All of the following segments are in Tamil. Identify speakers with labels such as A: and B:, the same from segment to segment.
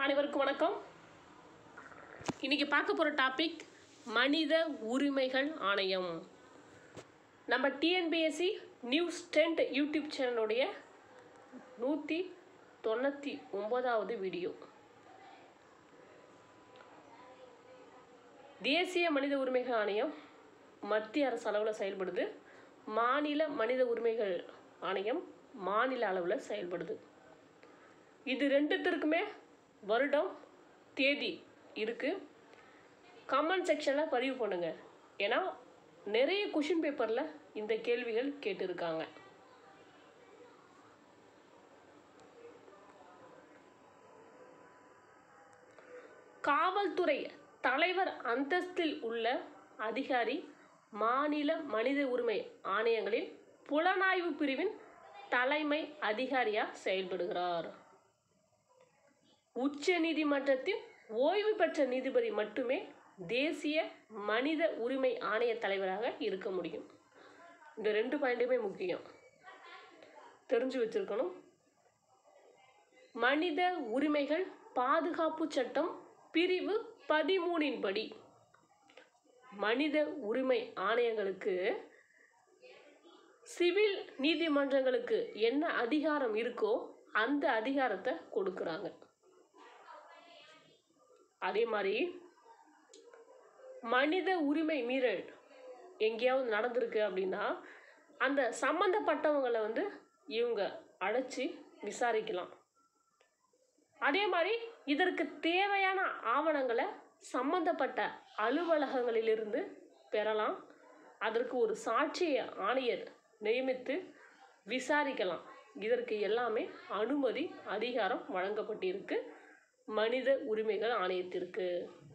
A: அனைவருக்கும் வணக்கம் இன்னைக்கு பார்க்க போகிற டாபிக் மனித உரிமைகள் ஆணையம் நம்ம டிஎன்பிஎஸ்சி நியூஸ் டென்ட் யூடியூப் சேனலுடைய நூற்றி தொண்ணூற்றி ஒன்பதாவது வீடியோ தேசிய மனித உரிமைகள் ஆணையம் மத்திய அரசு அளவில் செயல்படுது மாநில மனித உரிமைகள் ஆணையம் மாநில அளவில் செயல்படுது இது ரெண்டுத்திற்குமே வருடம் தேதி இருக்குது கமெண்ட் செக்ஷனில் பதிவு பண்ணுங்க ஏன்னா நிறைய கொஷின் பேப்பரில் இந்த கேள்விகள் கேட்டிருக்காங்க காவல்துறை தலைவர் அந்தஸ்தில் உள்ள அதிகாரி மாநில மனித உரிமை ஆணையங்களில் புலனாய்வு பிரிவின் தலைமை அதிகாரியாக செயல்படுகிறார் உச்ச நீதிமன்றத்தின் ஓய்வு பெற்ற நீதிபதி மட்டுமே தேசிய மனித உரிமை ஆணைய தலைவராக இருக்க முடியும் இந்த ரெண்டு பாயிண்ட்டுமே முக்கியம் தெரிஞ்சு வச்சிருக்கணும் மனித உரிமைகள் பாதுகாப்பு சட்டம் பிரிவு பதிமூணின் படி மனித உரிமை ஆணையங்களுக்கு சிவில் நீதிமன்றங்களுக்கு என்ன அதிகாரம் இருக்கோ அந்த அதிகாரத்தை கொடுக்குறாங்க அதே மாதிரி மனித உரிமை மீறல் எங்கேயாவது நடந்திருக்கு அப்படின்னா அந்த சம்மந்தப்பட்டவங்களை வந்து இவங்க அழைச்சி விசாரிக்கலாம் அதே மாதிரி இதற்கு தேவையான ஆவணங்களை சம்பந்தப்பட்ட அலுவலகங்களிலிருந்து பெறலாம் அதற்கு ஒரு சாட்சிய ஆணையர் நியமித்து விசாரிக்கலாம் இதற்கு எல்லாமே அனுமதி அதிகாரம் வழங்கப்பட்டிருக்கு மனித உரிமைகள் ஆணையத்திற்கு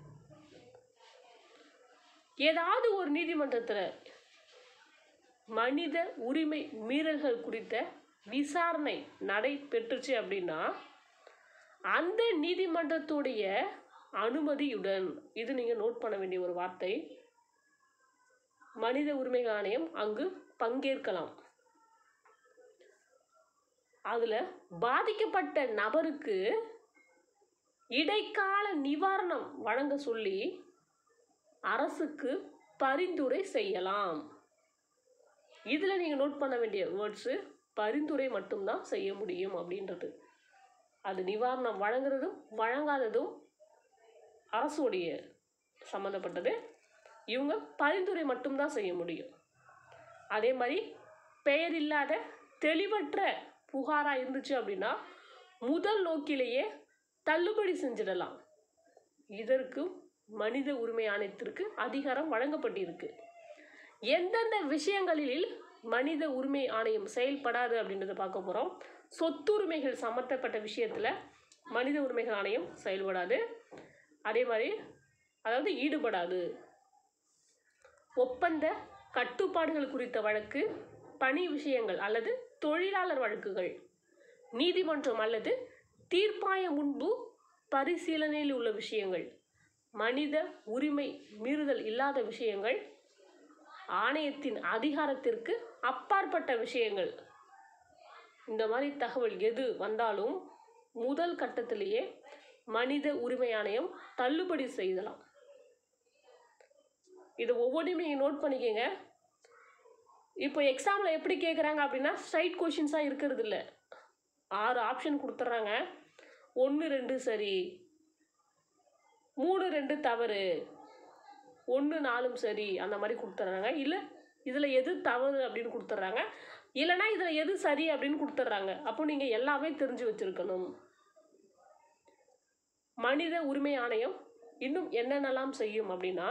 A: ஏதாவது ஒரு நீதிமன்றத்தில் மனித உரிமை மீறல்கள் குறித்த விசாரணை நடைபெற்றுச்சு அப்படின்னா அந்த நீதிமன்றத்துடைய அனுமதியுடன் இது நீங்கள் நோட் பண்ண வேண்டிய ஒரு வார்த்தை மனித உரிமைகள் ஆணையம் அங்கு பங்கேற்கலாம் அதில் பாதிக்கப்பட்ட நபருக்கு இடைக்கால நிவாரணம் வழங்க சொல்லி அரசுக்கு பரிந்துரை செய்யலாம் இதில் நீங்கள் நோட் பண்ண வேண்டிய வேர்ட்ஸு பரிந்துரை மட்டும்தான் செய்ய முடியும் அப்படின்றது அது நிவாரணம் வழங்குறதும் வழங்காததும் அரசுடைய சம்மந்தப்பட்டது இவங்க பரிந்துரை மட்டும்தான் செய்ய முடியும் அதே மாதிரி பெயர் இல்லாத தெளிவற்ற புகாராக இருந்துச்சு அப்படின்னா முதல் நோக்கிலேயே தள்ளுபடி செஞ்சிடலாம் இதற்கு மனித உரிமை ஆணையத்திற்கு அதிகாரம் வழங்கப்பட்டிருக்கு எந்தெந்த விஷயங்களில் மனித உரிமை ஆணையம் செயல்படாது அப்படின்றத பார்க்க போகிறோம் சொத்துரிமைகள் சம்மந்தப்பட்ட விஷயத்தில் மனித உரிமைகள் ஆணையம் செயல்படாது அதே மாதிரி அதாவது ஈடுபடாது ஒப்பந்த கட்டுப்பாடுகள் குறித்த வழக்கு பணி விஷயங்கள் அல்லது தொழிலாளர் வழக்குகள் நீதிமன்றம் அல்லது தீர்ப்பாய முன்பு பரிசீலனையில் உள்ள விஷயங்கள் மனித உரிமை மீறுதல் இல்லாத விஷயங்கள் ஆணையத்தின் அதிகாரத்திற்கு அப்பாற்பட்ட விஷயங்கள் இந்த மாதிரி தகவல் எது வந்தாலும் முதல் கட்டத்திலேயே மனித உரிமை ஆணையம் தள்ளுபடி செய்யலாம் இது ஒவ்வொன்றையும் நீங்கள் நோட் பண்ணிக்கோங்க இப்போ எக்ஸாமில் எப்படி கேட்குறாங்க அப்படின்னா ஸ்ட்ரைட் கொஷின்ஸாக இருக்கிறது இல்லை ஆறு ஆப்ஷன் கொடுத்துட்றாங்க ஒன்று ரெண்டு சரி மூணு ரெண்டு தவறு ஒன்று நாலும் சரி அந்த மாதிரி கொடுத்துட்றாங்க இல்லை இதில் எது தவறு அப்படின்னு கொடுத்துட்றாங்க இல்லைனா இதில் எது சரி அப்படின்னு கொடுத்துட்றாங்க அப்போ நீங்கள் எல்லாமே தெரிஞ்சு வச்சுருக்கணும் மனித உரிமை ஆணையம் இன்னும் என்னென்னலாம் செய்யும் அப்படின்னா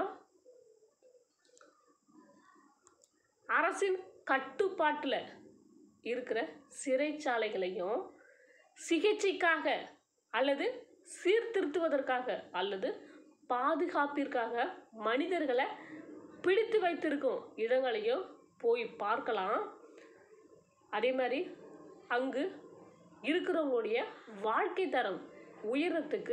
A: அரசின் கட்டுப்பாட்டில் இருக்கிற சிறைச்சாலைகளையும் சிகிச்சைக்காக அல்லது சீர்திருத்துவதற்காக அல்லது பாதுகாப்பிற்காக மனிதர்களை பிடித்து வைத்திருக்கும் இடங்களையும் போய் பார்க்கலாம் அதே மாதிரி அங்கு இருக்கிறவங்களுடைய வாழ்க்கை தரம் உயரத்துக்கு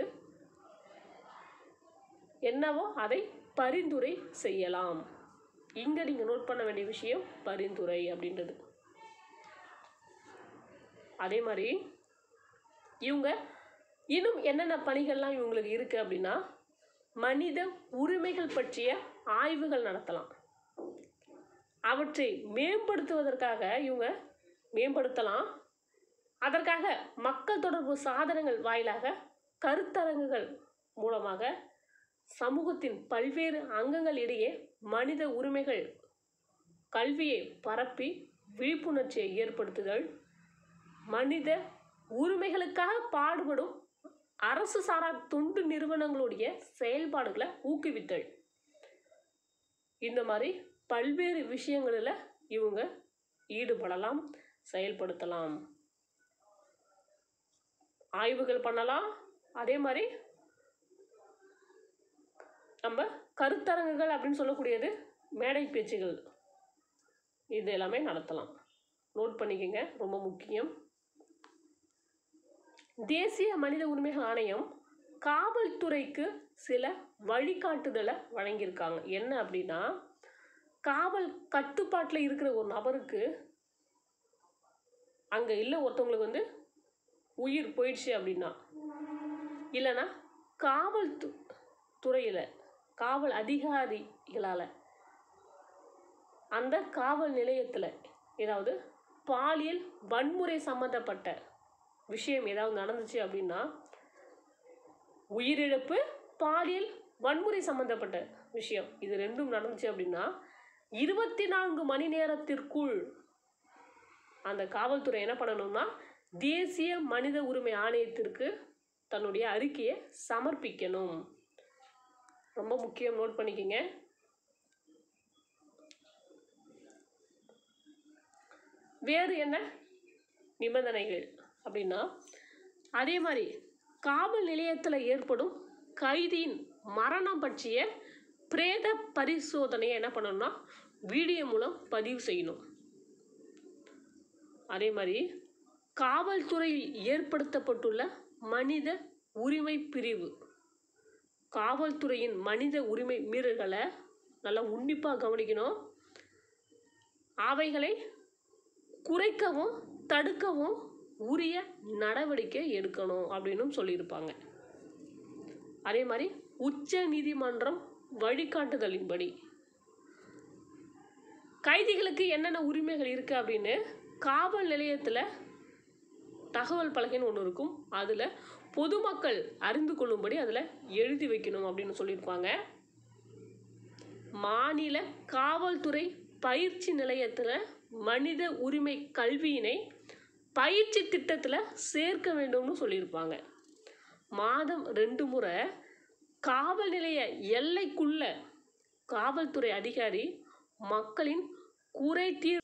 A: என்னவோ அதை பரிந்துரை செய்யலாம் இங்கே நீங்கள் நோட் பண்ண வேண்டிய விஷயம் பரிந்துரை அப்படின்றது அதே மாதிரி இவங்க இன்னும் என்னென்ன பணிகள்லாம் இவங்களுக்கு இருக்குது அப்படின்னா மனித உரிமைகள் பற்றிய ஆய்வுகள் நடத்தலாம் அவற்றை மேம்படுத்துவதற்காக இவங்க மேம்படுத்தலாம் அதற்காக மக்கள் தொடர்பு சாதனங்கள் வாயிலாக கருத்தரங்குகள் மூலமாக சமூகத்தின் பல்வேறு அங்கங்கள் இடையே மனித உரிமைகள் கல்வியை பரப்பி விழிப்புணர்ச்சியை ஏற்படுத்துதல் மனித உரிமைகளுக்காக பாடுபடும் அரசு சாரா தொண்டு நிறுவனங்களுடைய செயல்பாடுகளை ஊக்குவித்தல் இந்த மாதிரி பல்வேறு விஷயங்களில் இவங்க ஈடுபடலாம் செயல்படுத்தலாம் ஆய்வுகள் பண்ணலாம் அதே மாதிரி நம்ம கருத்தரங்குகள் அப்படின்னு சொல்லக்கூடியது மேடை பேச்சுகள் இது எல்லாமே நடத்தலாம் நோட் பண்ணிக்கங்க ரொம்ப முக்கியம் தேசிய மனித உரிமைகள் ஆணையம் காவல்துறைக்கு சில வழிகாட்டுதலை வழங்கியிருக்காங்க என்ன அப்படின்னா காவல் கட்டுப்பாட்டில் இருக்கிற ஒரு நபருக்கு அங்கே இல்லை ஒருத்தவங்களுக்கு வந்து உயிர் போயிடுச்சு அப்படின்னா இல்லைன்னா காவல் து துறையில் காவல் அதிகாரிகளால் அந்த காவல் நிலையத்தில் ஏதாவது பாலியல் வன்முறை சம்மந்தப்பட்ட விஷயம் ஏதாவது நடந்துச்சு அப்படின்னா உயிரிழப்பு பாலியல் வன்முறை சம்மந்தப்பட்ட விஷயம் இது ரெண்டும் நடந்துச்சு அப்படின்னா இருபத்தி நான்கு மணி நேரத்திற்குள் அந்த காவல்துறை என்ன பண்ணணும்னா தேசிய மனித உரிமை ஆணையத்திற்கு தன்னுடைய அறிக்கையை சமர்ப்பிக்கணும் ரொம்ப முக்கியம் நோட் பண்ணிக்கங்க வேறு என்ன நிபந்தனைகள் அப்படின்னா அதே மாதிரி காவல் நிலையத்தில் ஏற்படும் கைதியின் மரணம் பற்றிய பிரேத பரிசோதனையை என்ன பண்ணணும்னா வீடியோ மூலம் பதிவு செய்யணும் அதே மாதிரி காவல்துறையில் ஏற்படுத்தப்பட்டுள்ள மனித உரிமை பிரிவு காவல்துறையின் மனித உரிமை மீறல்களை நல்லா உன்னிப்பாக கவனிக்கணும் அவைகளை குறைக்கவும் தடுக்கவும் உரிய நடவடிக்கை எடுக்கணும் அப்படின்னும் சொல்லியிருப்பாங்க அதே மாதிரி உச்ச நீதிமன்றம் வழிகாட்டுதலின்படி கைதிகளுக்கு என்னென்ன உரிமைகள் இருக்குது அப்படின்னு காவல் நிலையத்தில் தகவல் பலகைன்னு ஒன்று இருக்கும் அதில் பொதுமக்கள் அறிந்து கொள்ளும்படி அதில் எழுதி வைக்கணும் அப்படின்னு சொல்லியிருப்பாங்க மாநில காவல்துறை பயிற்சி நிலையத்தில் மனித உரிமை கல்வியினை பயிற்சி திட்டத்தில் சேர்க்க வேண்டும்னு சொல்லியிருப்பாங்க மாதம் ரெண்டு முறை காவல் நிலைய எல்லைக்குள்ள காவல்துறை அதிகாரி மக்களின் குறை தீர்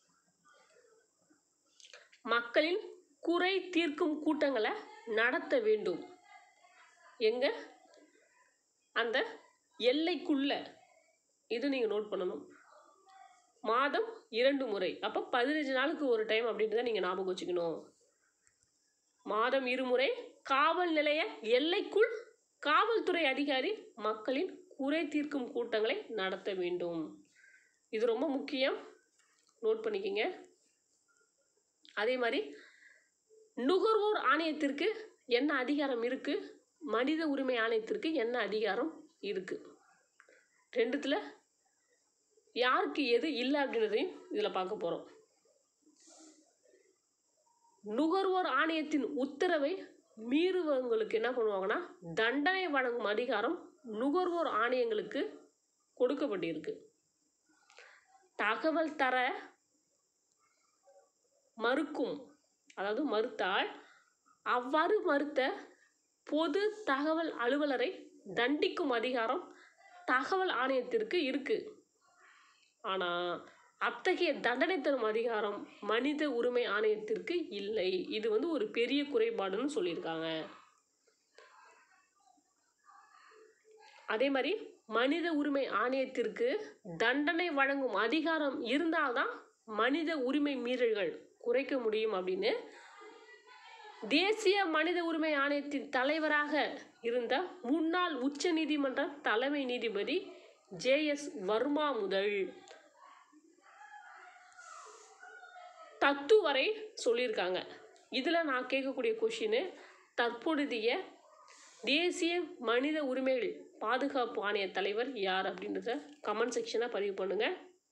A: மக்களின் குறை தீர்க்கும் கூட்டங்களை நடத்த வேண்டும் எங்க அந்த எல்லைக்குள்ள இது நீங்கள் நோட் பண்ணணும் மாதம் இரண்டு முறை அப்போ பதினஞ்சு நாளுக்கு ஒரு டைம் அப்படின்றத நீங்கள் ஞாபகம் வச்சுக்கணும் மாதம் இருமுறை காவல் நிலைய எல்லைக்குள் காவல்துறை அதிகாரி மக்களின் குறை தீர்க்கும் கூட்டங்களை நடத்த வேண்டும் இது ரொம்ப முக்கியம் நோட் பண்ணிக்கங்க அதே மாதிரி நுகர்வோர் ஆணையத்திற்கு என்ன அதிகாரம் இருக்குது மனித உரிமை ஆணையத்திற்கு என்ன அதிகாரம் இருக்குது ரெண்டுத்தில் யாருக்கு எது இல்லை அப்படின்றதையும் இதில் பார்க்க போகிறோம் நுகர்வோர் ஆணையத்தின் உத்தரவை மீறுவவங்களுக்கு என்ன பண்ணுவாங்கன்னா தண்டனை வழங்கும் அதிகாரம் நுகர்வோர் ஆணையங்களுக்கு கொடுக்கப்பட்டிருக்கு தகவல் தர மறுக்கும் அதாவது மறுத்தால் அவ்வாறு மறுத்த பொது தகவல் அலுவலரை தண்டிக்கும் அதிகாரம் தகவல் ஆணையத்திற்கு இருக்குது ஆனால் அத்தகைய தண்டனை தரும் அதிகாரம் மனித உரிமை ஆணையத்திற்கு இல்லை இது வந்து ஒரு பெரிய குறைபாடுன்னு சொல்லியிருக்காங்க அதே மாதிரி மனித உரிமை ஆணையத்திற்கு தண்டனை வழங்கும் அதிகாரம் இருந்தால்தான் மனித உரிமை மீறல்கள் குறைக்க முடியும் அப்படின்னு தேசிய மனித உரிமை ஆணையத்தின் தலைவராக இருந்த முன்னாள் உச்ச நீதிமன்ற தலைமை நீதிபதி ஜே எஸ் வர்மா முதல் தத்து வரை சொல்லியிருக்காங்க இதில் நான் கேட்கக்கூடிய கொஷின் தற்பொழுதைய தேசிய மனித உரிமைகள் பாதுகாப்பு ஆணைய தலைவர் யார் அப்படின்றத கமெண்ட் செக்ஷனாக பதிவு பண்ணுங்க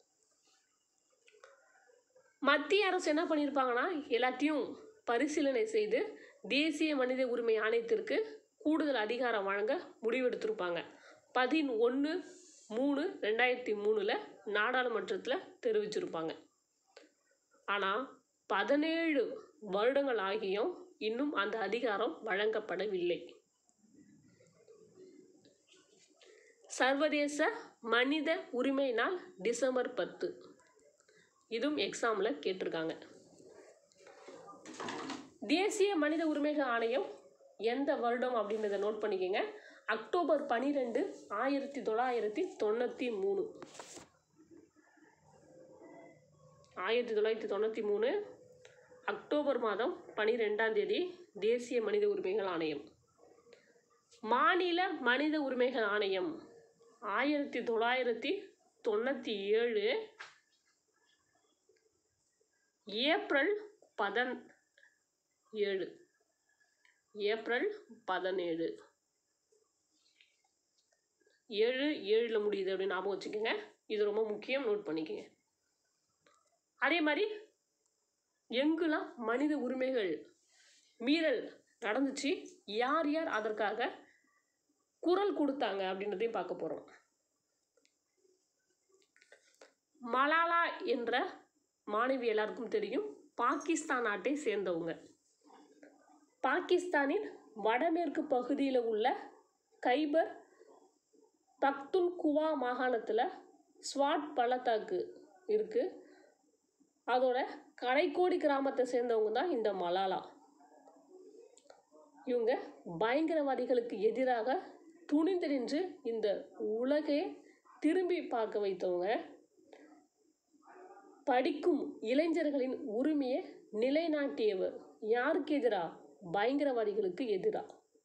A: மத்திய அரசு என்ன பண்ணியிருப்பாங்கன்னா எல்லாத்தையும் பரிசீலனை செய்து தேசிய மனித உரிமை ஆணையத்திற்கு கூடுதல் அதிகாரம் வழங்க முடிவெடுத்திருப்பாங்க பதினொன்று மூணு ரெண்டாயிரத்தி மூணில் நாடாளுமன்றத்தில் தெரிவிச்சிருப்பாங்க ஆனால் பதினேழு வருடங்கள் ஆகியும் இன்னும் அந்த அதிகாரம் வழங்கப்படவில்லை சர்வதேச மனித உரிமை நாள் டிசம்பர் பத்து இதுவும் எக்ஸாமில் கேட்டிருக்காங்க தேசிய மனித உரிமைகள் ஆணையம் எந்த வருடம் அப்படின்றத நோட் பண்ணிக்கோங்க அக்டோபர் பன்னிரெண்டு ஆயிரத்தி தொள்ளாயிரத்தி தொண்ணூற்றி மூணு ஆயிரத்தி தொள்ளாயிரத்தி தொண்ணூற்றி மூணு அக்டோபர் மாதம் பனிரெண்டாம் தேதி தேசிய மனித உரிமைகள் ஆணையம் மாநில மனித உரிமைகள் ஆணையம் ஆயிரத்தி தொள்ளாயிரத்தி தொண்ணூற்றி ஏழு ஏப்ரல் பதன் ஏழு ஏப்ரல் பதினேழு ஏழு ஏழில் முடியுது அப்படின்னு ஞாபகம் வச்சுக்கோங்க இது ரொம்ப முக்கியம் நோட் பண்ணிக்கோங்க அதே மாதிரி எங்கெல்லாம் மனித உரிமைகள் மீறல் நடந்துச்சு யார் யார் அதற்காக குரல் கொடுத்தாங்க அப்படின்றதையும் பார்க்க போகிறோம் மலாலா என்ற மாணவி எல்லாருக்கும் தெரியும் பாகிஸ்தான் நாட்டை சேர்ந்தவங்க பாகிஸ்தானின் வடமேற்கு பகுதியில் உள்ள கைபர் பக்துன்குவா மாகாணத்தில் ஸ்வாட் பள்ளத்தாக்கு இருக்குது அதோட கடைக்கோடி கிராமத்தை சேர்ந்தவங்க தான் இந்த மலாலா இவங்க பயங்கரவாதிகளுக்கு எதிராக துணிந்து நின்று இந்த உலகை திரும்பி பார்க்க வைத்தவங்க படிக்கும் இளைஞர்களின் உரிமையை நிலைநாட்டியவர் யாருக்கு எதிரா பயங்கரவாதிகளுக்கு எதிரா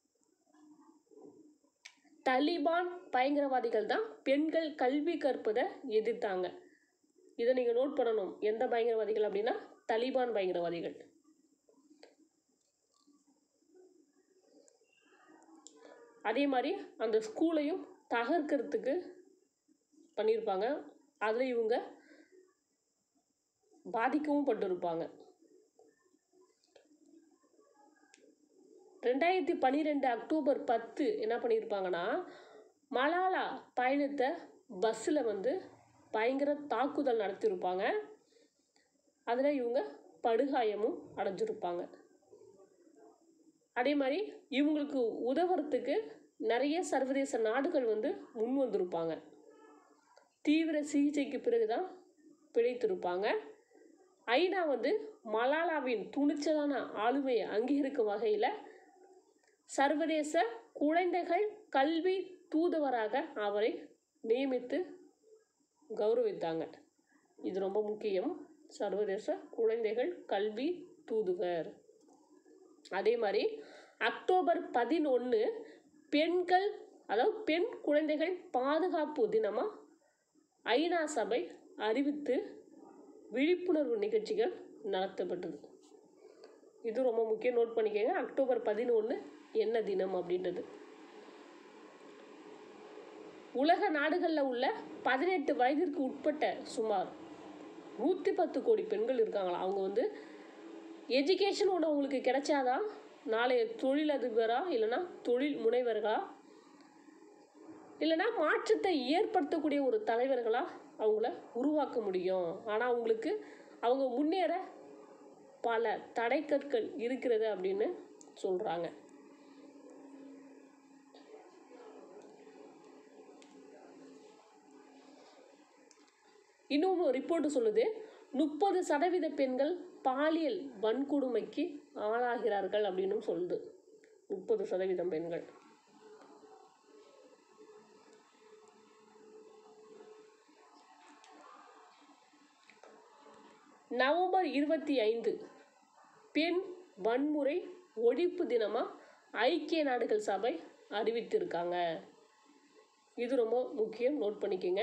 A: தலிபான் பயங்கரவாதிகள் தான் பெண்கள் கல்வி கற்பதை எதிர்த்தாங்க இதை நீங்கள் நோட் பண்ணணும் எந்த பயங்கரவாதிகள் அப்படின்னா தலிபான் பயங்கரவாதிகள் அதே மாதிரி அந்த ஸ்கூலையும் தகர்க்கிறதுக்கு பண்ணியிருப்பாங்க அதில் இவங்க பாதிக்கவும் பட்டிருப்பாங்க ரெண்டாயிரத்தி பன்னிரெண்டு அக்டோபர் பத்து என்ன பண்ணியிருப்பாங்கன்னா மலாலா பயணித்த பஸ்ஸில் வந்து பயங்கர தாக்குதல் நடத்தியிருப்பாங்க அதில் இவங்க படுகாயமும் அடைஞ்சிருப்பாங்க அதே மாதிரி இவங்களுக்கு உதவுறதுக்கு நிறைய சர்வதேச நாடுகள் வந்து முன் வந்திருப்பாங்க தீவிர சிகிச்சைக்கு பிறகு தான் பிழைத்திருப்பாங்க ஐநா வந்து மலாலாவின் துணிச்சலான ஆளுமையை அங்கீகரிக்கும் வகையில் சர்வதேச குழந்தைகள் கல்வி தூதுவராக அவரை நியமித்து கௌரவித்தாங்க இது ரொம்ப முக்கியம் சர்வதேச குழந்தைகள் கல்வி தூதுவர் அதே மாதிரி அக்டோபர் பதினொன்று பெண்கள் அதாவது பெண் குழந்தைகள் பாதுகாப்பு தினமாக ஐநா சபை அறிவித்து விழிப்புணர்வு நிகழ்ச்சிகள் நடத்தப்பட்டது இது ரொம்ப முக்கியம் நோட் பண்ணிக்கோங்க அக்டோபர் பதினொன்று என்ன தினம் அப்படின்றது உலக நாடுகளில் உள்ள பதினெட்டு வயதிற்கு உட்பட்ட சுமார் நூற்றி பத்து கோடி பெண்கள் இருக்காங்களா அவங்க வந்து எஜுகேஷன் ஒன்று அவங்களுக்கு கிடைச்சாதான் நாளைய தொழிலதிபரா இல்லைன்னா தொழில் முனைவர்களா இல்லைன்னா மாற்றத்தை ஏற்படுத்தக்கூடிய ஒரு தலைவர்களாக அவங்கள உருவாக்க முடியும் ஆனால் அவங்களுக்கு அவங்க முன்னேற பல தடைக்கற்கள் இருக்கிறது அப்படின்னு சொல்கிறாங்க இன்னும் ரிப்போர்ட் சொல்லுது முப்பது சதவீத பெண்கள் பாலியல் வன்கொடுமைக்கு ஆளாகிறார்கள் அப்படின்னு சொல்லுது முப்பது சதவீதம் பெண்கள் நவம்பர் இருபத்தி ஐந்து பெண் வன்முறை ஒழிப்பு தினமாக ஐக்கிய நாடுகள் சபை அறிவித்திருக்காங்க இது ரொம்ப முக்கியம் நோட் பண்ணிக்கோங்க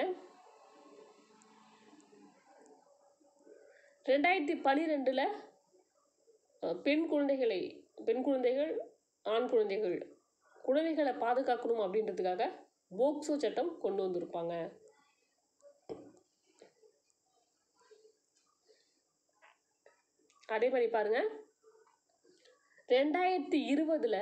A: ரெண்டாயிரத்தி பன்னிரெண்டில் பெண் குழந்தைகளை பெண் குழந்தைகள் ஆண் குழந்தைகள் குழந்தைகளை பாதுகாக்கணும் அப்படின்றதுக்காக போக்சோ சட்டம் கொண்டு வந்திருப்பாங்க அதே மாதிரி பாருங்க ரெண்டாயிரத்தி இருபதுல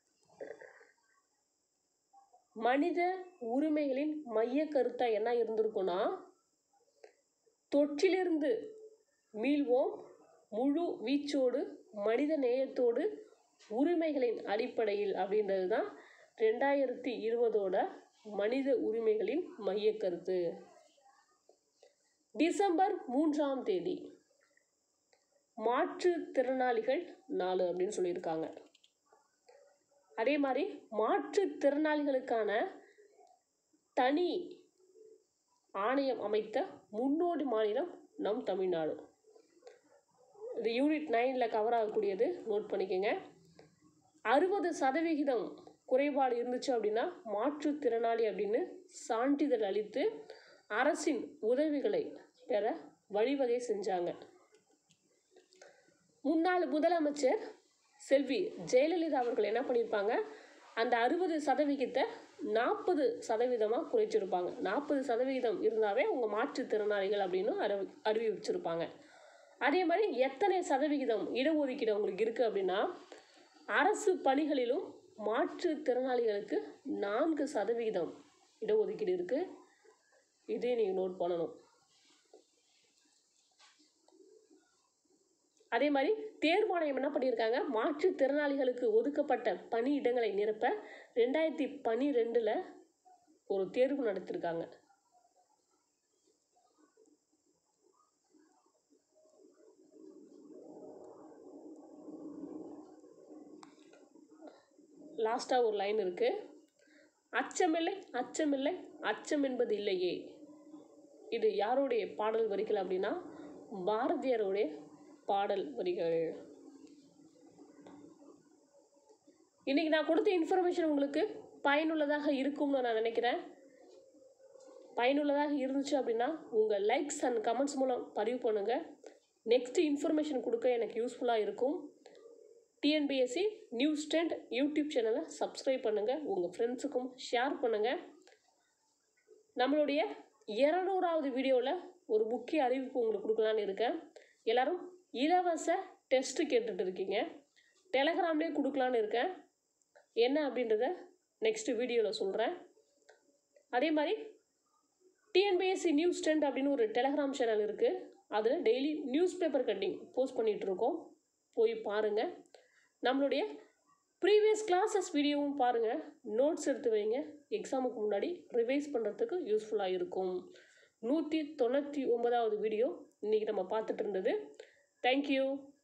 A: மனித உரிமைகளின் மைய கருத்தா என்ன இருந்திருக்கும்னா தொற்றிலிருந்து மீள்வோம் முழு வீச்சோடு மனித நேயத்தோடு உரிமைகளின் அடிப்படையில் அப்படின்றது தான் ரெண்டாயிரத்தி இருபதோட மனித உரிமைகளின் மைய கருத்து டிசம்பர் மூன்றாம் தேதி மாற்றுத்திறனாளிகள் நாள் அப்படின்னு சொல்லியிருக்காங்க அதே மாதிரி மாற்றுத்திறனாளிகளுக்கான தனி ஆணையம் அமைத்த முன்னோடி மாநிலம் நம் தமிழ்நாடு இது யூனிட் நைனில் கவர் ஆகக்கூடியது நோட் பண்ணிக்கோங்க அறுபது சதவிகிதம் குறைபாடு இருந்துச்சு அப்படின்னா மாற்றுத்திறனாளி அப்படின்னு சான்றிதழ் அளித்து அரசின் உதவிகளை பெற வழிவகை செஞ்சாங்க முன்னாள் முதலமைச்சர் செல்வி ஜெயலலிதா அவர்கள் என்ன பண்ணியிருப்பாங்க அந்த அறுபது சதவிகிதத்தை நாற்பது சதவீதமாக குறைச்சிருப்பாங்க நாற்பது சதவிகிதம் இருந்தாவே அவங்க மாற்றுத்திறனாளிகள் அப்படின்னு அறிவி அறிவிச்சிருப்பாங்க அதே மாதிரி எத்தனை சதவிகிதம் இடஒதுக்கீடு அவங்களுக்கு இருக்குது அப்படின்னா அரசு பணிகளிலும் மாற்றுத்திறனாளிகளுக்கு நான்கு சதவிகிதம் இடஒதுக்கீடு இருக்குது இதையும் நீங்கள் நோட் பண்ணணும் அதே மாதிரி தேர்வாணையம் என்ன பண்ணியிருக்காங்க மாற்றுத்திறனாளிகளுக்கு ஒதுக்கப்பட்ட பணியிடங்களை நிரப்ப ரெண்டாயிரத்தி பன்னிரெண்டில் ஒரு தேர்வு நடத்திருக்காங்க லாஸ்ட்டாக ஒரு லைன் இருக்குது அச்சமில்லை அச்சமில்லை அச்சம் என்பது இல்லையே இது யாருடைய பாடல் வரிகள் அப்படின்னா பாரதியாருடைய பாடல் வரிகள் இன்னைக்கு நான் கொடுத்த இன்ஃபர்மேஷன் உங்களுக்கு பயனுள்ளதாக இருக்கும்னு நான் நினைக்கிறேன் பயனுள்ளதாக இருந்துச்சு அப்படின்னா உங்கள் லைக்ஸ் அண்ட் கமெண்ட்ஸ் மூலம் பதிவு பண்ணுங்கள் நெக்ஸ்ட் இன்ஃபர்மேஷன் கொடுக்க எனக்கு யூஸ்ஃபுல்லாக இருக்கும் டிஎன்பிஎஸ்சி நியூஸ் ஸ்டெண்ட் யூடியூப் சேனலை சப்ஸ்கிரைப் பண்ணுங்கள் உங்கள் ஃப்ரெண்ட்ஸுக்கும் ஷேர் பண்ணுங்கள் நம்மளுடைய இரநூறாவது வீடியோவில் ஒரு முக்கிய அறிவிப்பு உங்களுக்கு கொடுக்கலான்னு இருக்கேன் எல்லாரும் இலவச டெஸ்ட்டு கேட்டுட்டு இருக்கீங்க டெலகிராம்லேயே கொடுக்கலான்னு இருக்கேன் என்ன அப்படின்றத நெக்ஸ்ட் வீடியோவில் சொல்கிறேன் அதே மாதிரி டிஎன்பிஎஸ்சி நியூஸ் ஸ்டெண்ட் அப்படின்னு ஒரு டெலகிராம் சேனல் இருக்குது அதில் daily news paper cutting post பண்ணிகிட்ருக்கோம் போய் பாருங்கள் நம்மளுடைய ப்ரீவியஸ் கிளாஸஸ் வீடியோவும் பாருங்கள் நோட்ஸ் எடுத்து வைங்க எக்ஸாமுக்கு முன்னாடி ரிவைஸ் பண்ணுறதுக்கு யூஸ்ஃபுல்லாக இருக்கும் நூற்றி தொண்ணூற்றி ஒன்பதாவது வீடியோ இன்றைக்கி நம்ம பார்த்துட்டு இருந்தது தேங்க்யூ